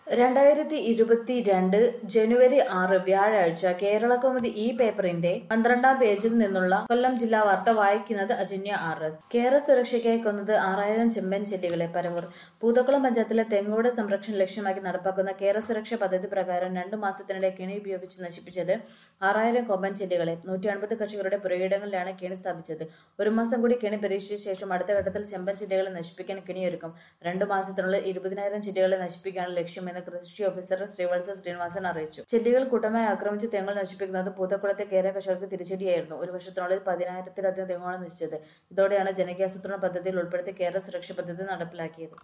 രണ്ടായിരത്തി ഇരുപത്തിരണ്ട് ജനുവരി ആറ് വ്യാഴാഴ്ച കേരളകൗമുദി ഈ പേപ്പറിന്റെ പന്ത്രണ്ടാം പേജിൽ നിന്നുള്ള കൊല്ലം ജില്ലാ വാർത്ത വായിക്കുന്നത് അജന്യ ആർ എസ് കേര സുരക്ഷയ്ക്കായി കൊന്നത് ആറായിരം ചെമ്പൻ ചെല്ലികളെ പരവൂർ പൂതക്കുളം പഞ്ചായത്തിലെ തെങ്ങോട് സംരക്ഷണം ലക്ഷ്യമാക്കി നടപ്പാക്കുന്ന കേര സുരക്ഷ പദ്ധതി പ്രകാരം രണ്ടു മാസത്തിനിടെ കെണി ഉപയോഗിച്ച് നശിപ്പിച്ചത് ആറായിരം കൊമ്പൻ ചെല്ലികളെ നൂറ്റി അൻപത് കർഷകരുടെ പുരയിടങ്ങളിലാണ് കെണി സ്ഥാപിച്ചത് ഒരു മാസം കൂടി കെണി പരീക്ഷിച്ച ശേഷം അടുത്ത ഘട്ടത്തിൽ ചെമ്പൻ ചെല്ലികളെ നശിപ്പിക്കാൻ കെണിയൊരുക്കും രണ്ടു മാസത്തിനുള്ളിൽ ഇരുപതിനായിരം ചെല്ലികളെ നശിപ്പിക്കാനാണ് ലക്ഷ്യമെന്ന് കൃഷി ഓഫീസർ ശ്രീവത്സ ശ്രീനിവാസൻ അറിയിച്ചു ചെല്ലികൾ കൂട്ടമായി ആക്രമിച്ച് തെങ്ങുകൾ നശിപ്പിക്കുന്നത് പൂതക്കുളത്തെ കേര കർഷകർക്ക് തിരിച്ചടിയായിരുന്നു ഒരു വർഷത്തിനുള്ളിൽ പതിനായിരത്തിലധികം തെങ്ങുകളാണ് നശിച്ചത് ഇതോടെയാണ് ജനകീയാസൂത്രണ പദ്ധതിയിൽ ഉൾപ്പെടുത്തി കേര സുരക്ഷ പദ്ധതി നടപ്പിലാക്കിയത്